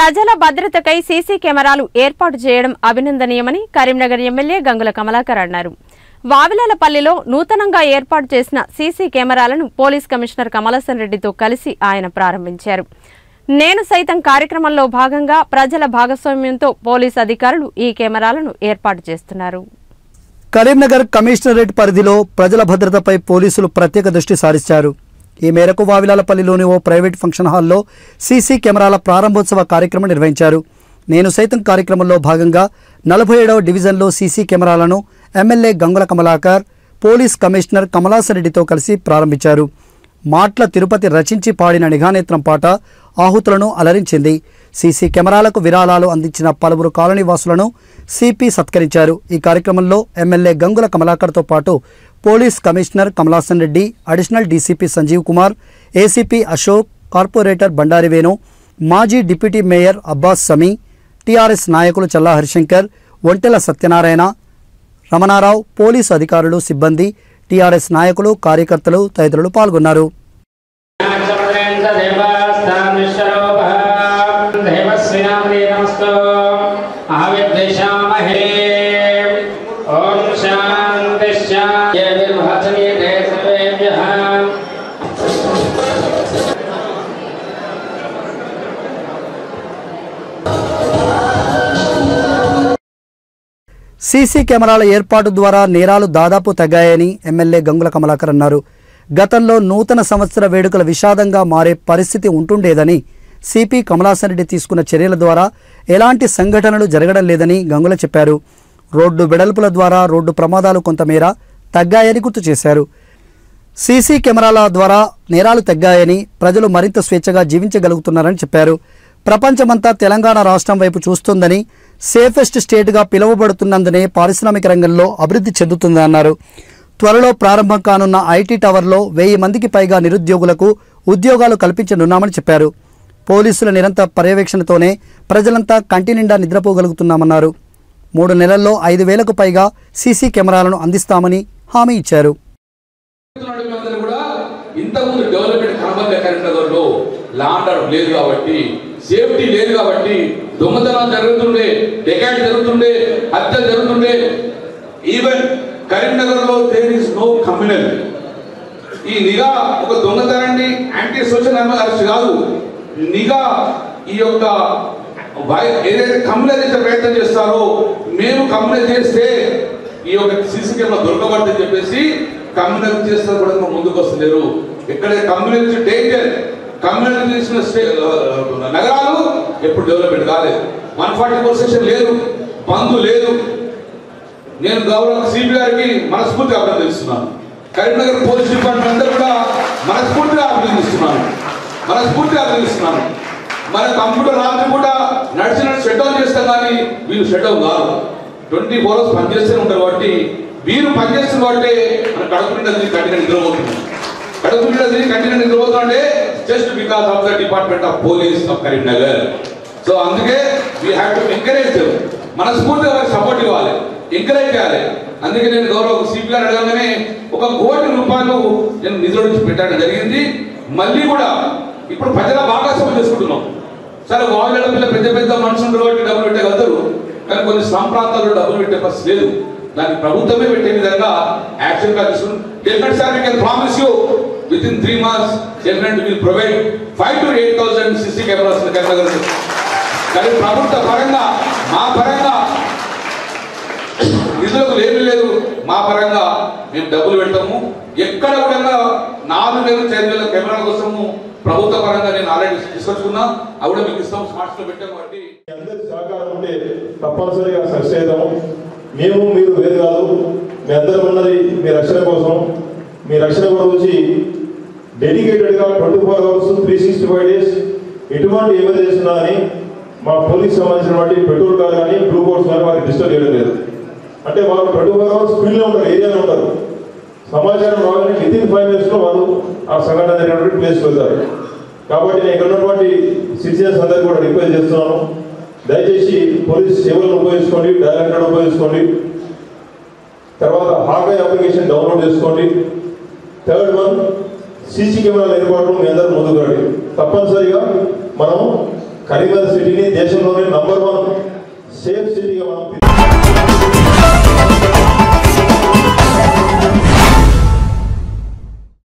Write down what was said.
ప్రజల భద్రతకై సీసీ కెమెరాలు ఏర్పాటు చేయడం అభినందనీయమని కరీంనగర్ ఎమ్మెల్యే గంగుల కమలాకర్ అన్నారు వావిలాలపల్లిలో నూతనంగా ఏర్పాటు చేసిన సీసీ కెమెరాలను పోలీస్ కమిషనర్ కమలసన్ రెడ్డితో కలిసి ఆయన ప్రారంభించారు నేను సైతం కార్యక్రమంలో భాగంగా ప్రజల భాగస్వామ్యంతో పోలీస్ అధికారులు ఈ కెమెరాలను ఏర్పాటు చేస్తున్నారు కరీంనగర్ కమిషనరేట్ పరిధిలో ప్రజల భద్రతపై పోలీసులు ప్రత్యేక దృష్టి సారించారు ఈ మేరకు వావిలాలపల్లిలోని ఓ ప్రైవేట్ ఫంక్షన్ హాల్లో సీసీ కెమెరాల ప్రారంభోత్సవ కార్యక్రమం నిర్వహించారు నేను సైతం కార్యక్రమంలో భాగంగా నలభై ఏడవ డివిజన్లో సీసీ కెమెరాలను MLA Gangula Kamalakar police commissioner కమలాసరెడ్డితో కలిసి ప్రారంభించారు మాట్ల తిరుపతి రచించి పాడిన నిఘానేత్రం పాట ఆహుతులను అలరించింది సీసీ కెమెరాలకు విరాళాలు అందించిన పలువురు కాలనీ వాసులను సిపి సత్కరించారు ఈ కార్యక్రమంలో ఎమ్మెల్యే గంగుల కమలాకర్తో పాటు police commissioner Kamalasan Reddy additional DCP Sanjeev Kumar ACP Ashok corporator Bandari Venu మాజీ deputy mayor Abbas Sami TRS నాయకులు చల్లా హరిశంకర్ ఒంటెల సత్యనారాయణ రమణారావు పోలీసు అధికారులు సిబ్బంది టీఆర్ఎస్ నాయకులు కార్యకర్తలు తదితరులు పాల్గొన్నారు ఆవిద్విషామహే ఓం శాంతి శాంతిర్భజనీతే సర్వేభ్యః సీసీ కెమెరాల ఏర్పాటు ద్వారా నేరాలు దాదాపు తగ్గాయని ఎమ్మెల్యే గంగుల కమలాకర్ అన్నారు గతంలో నూతన సంవత్సర వేడుకల విషాదంగా మారే పరిస్థితి ఉంటుండేదని సిపి కమలాసరెడ్డి తీసుకున్న చర్యల ద్వారా ఎలాంటి సంఘటనలు జరగడం లేదని గంగుల చెప్పారు రోడ్డు వెడల్పుల ద్వారా రోడ్డు ప్రమాదాలు కొంతమేర తగ్గాయని గుర్తు చేశారు సీసీ కెమెరాల ద్వారా నేరాలు తగ్గాయని ప్రజలు మరింత స్వేచ్ఛగా జీవించగలుగుతున్నారని చెప్పారు ప్రపంచమంతా తెలంగాణ రాష్ట్రం వైపు చూస్తుందని సేఫెస్ట్ స్టేట్గా పిలువబడుతున్నందునే పారిశ్రామిక రంగంలో అభివృద్ధి చెందుతుందన్నారు త్వరలో ప్రారంభం కానున్న ఐటీ టవర్లో వెయ్యి మందికి పైగా నిరుద్యోగులకు ఉద్యోగాలు కల్పించనున్నామని చెప్పారు పోలీసుల నిరంతర పర్యవేక్షణతోనే ప్రజలంతా కంటి నిండా నిద్రపోగలుగుతున్నామన్నారు మూడు నెలల్లో ఐదు వేలకు పైగా సీసీ కెమెరాలను అందిస్తామని హామీ ఇచ్చారు అందరూ కూడా ఇంతకుముందు డెవలప్మెంట్ కనబడలే కరీంనగర్లో లాండ్ ఆర్డర్ లేదు కాబట్టి సేఫ్టీ లేదు కాబట్టి దొంగతనం జరుగుతుండే డెకాట్ జరుగుతుండే హత్య జరుగుతుండే ఈవెన్ కరీంనగర్ లో దేర్ ఇస్ నో కమ్యూనల్ ఈ నిఘా ఒక దొంగతనాన్ని యాంటీ సోషల్ అరెస్ట్ కాదు నిఘా ఈ యొక్క వై- ఏదైతే కమ్యూనల్ చేసే ప్రయత్నం చేస్తారో మేము కమ్యూనల్ చేస్తే ఈ యొక్క సీసీ కెమెరా దొరకబడుతుందని చెప్పేసి కమ్యూనల్ చేస్తారు కూడా ఇంకా ముందుకు వస్తలేరు ఎక్కడైతే కమ్యూనల్ డేంజర్ కమ్యూనల్ చేసిన స్టే- ఆ, నగరాలు ఎప్పుడు డెవలప్మెంట్ కాలేదు వన్ ఫార్టీ ఫోర్ సెక్షన్ లేదు బంధు లేదు నేను గౌరవ సిపి గారికి మనస్ఫూర్తిగా అభినందిస్తున్నాను కరీంనగర్ పోలీస్ డిపార్ట్మెంట్ అందరూ కూడా మనస్ఫూర్తిగా అభినందిస్తున్నాను మనస్ఫూర్తిగా అభినందిస్తున్నాను మన కంప్యూటర్ రాత్రి కూడా నడిచిన షట్ డౌన్ చేస్తాం కానీ వీళ్ళు షట్ డౌన్ కాదు ట్వంటీ ఫోర్ అవర్స్ పనిచేస్తూనే ఉంటారు కాబట్టి వీరు పనిచేస్తున్న కాబట్టి మన కడుపు నిండా తిరిగి కంటిన్యూ నిద్రపోతున్నాం కడుపు నిండా తిరిగి కంటిన్యూ నిద్రపోతుంటే just because of the department of police of Karimnagar so అందుకే వీ హ్యావ్ టు ఎంకరేజ్ మనస్ఫూర్తిగా వారికి సపోర్ట్ ఇవ్వాలి ఎంకరేజ్ చేయాలి అందుకే నేను గౌరవ సిపి గారు అడగగానే ఒక కోటి రూపాయలు నేను నిధుల నుంచి పెట్టడం జరిగింది మళ్ళీ కూడా ఇప్పుడు ప్రజల భాగస్వామ్యం చేసుకుంటున్నాం సరే వాళ్ళ పిల్ల పెద్ద పెద్ద మనుషులు ఉంటారు కాబట్టి డబ్బులు పెట్టగలుగుతారు కానీ కొన్ని స్లమ్ ప్రాంతాల్లో డబ్బులు పెట్టే పరిస్థితి లేదు దానికి ప్రభుత్వమే పెట్టే విధంగా యాక్షన్ గా తీసుకుని definite sir we can promise you within three months definite will provide five to eight thousand CC cameras Karimnagar కానీ ప్రభుత్వ పరంగా మా పరంగా నిధులకు లేమి లేదు మా పరంగా మేము డబ్బులు పెడతాము ఎక్కడ కూడా నాలుగు వేలు ఐదు వేల కెమెరాల కోసము ప్రభుత్వ పరంగా నేను ఆల్రెడీ తీసుకొచ్చుకున్నా అవి కూడా మీకు ఇస్తాం స్మార్ట్స్ లో పెట్టాం కాబట్టి మీ అందరి సహకారం ఉంటే తప్పనిసరిగా సక్సెస్ అవుతాము మేము మీరు వేరు కాదు మీ అందరం ఉన్నది మీ రక్షణ కోసం మీ రక్షణ గురించి డెడికేటెడ్గా twenty four hours three sixty five days ఎటువంటి ఎమర్జెన్సీ ఉన్నా కానీ మా పోలీస్ సంబంధించినటువంటి పెట్రోల్ కార్ కానీ బ్లూ కోర్స్ కానీ వారికి డిస్టర్బ్ చేయడం లేదు అంటే వాళ్ళు ట్వంటీ ఫోర్ అవర్స్ ఫీల్డ్లో ఉంటారు ఏరియాలో ఉంటారు సమాచారం రాగానే విత్ ఇన్ ఫైవ్ మినిట్స్లో వాళ్ళు ఆ సంఘటన జరిగినటువంటి ప్లేస్కి వెళ్తారు కాబట్టి నేను ఇక్కడ ఉన్నటువంటి సిటిజన్స్ అందరికీ కూడా రిక్వెస్ట్ చేస్తున్నాను దయచేసి పోలీస్ సేవలను ఉపయోగించుకోండి డైరెక్టర్ ఉపయోగించుకోండి తర్వాత హార్డ్వే అప్లికేషన్ డౌన్లోడ్ చేసుకోండి థర్డ్ వన్ సీసీ కెమెరాల ఏర్పాటు మీ అందరూ ముందుకు రండి తప్పనిసరిగా మనం కరీంనగర్ సిటీని దేశంలోనే నంబర్ వన్ సేఫ్ సిటీగా మనం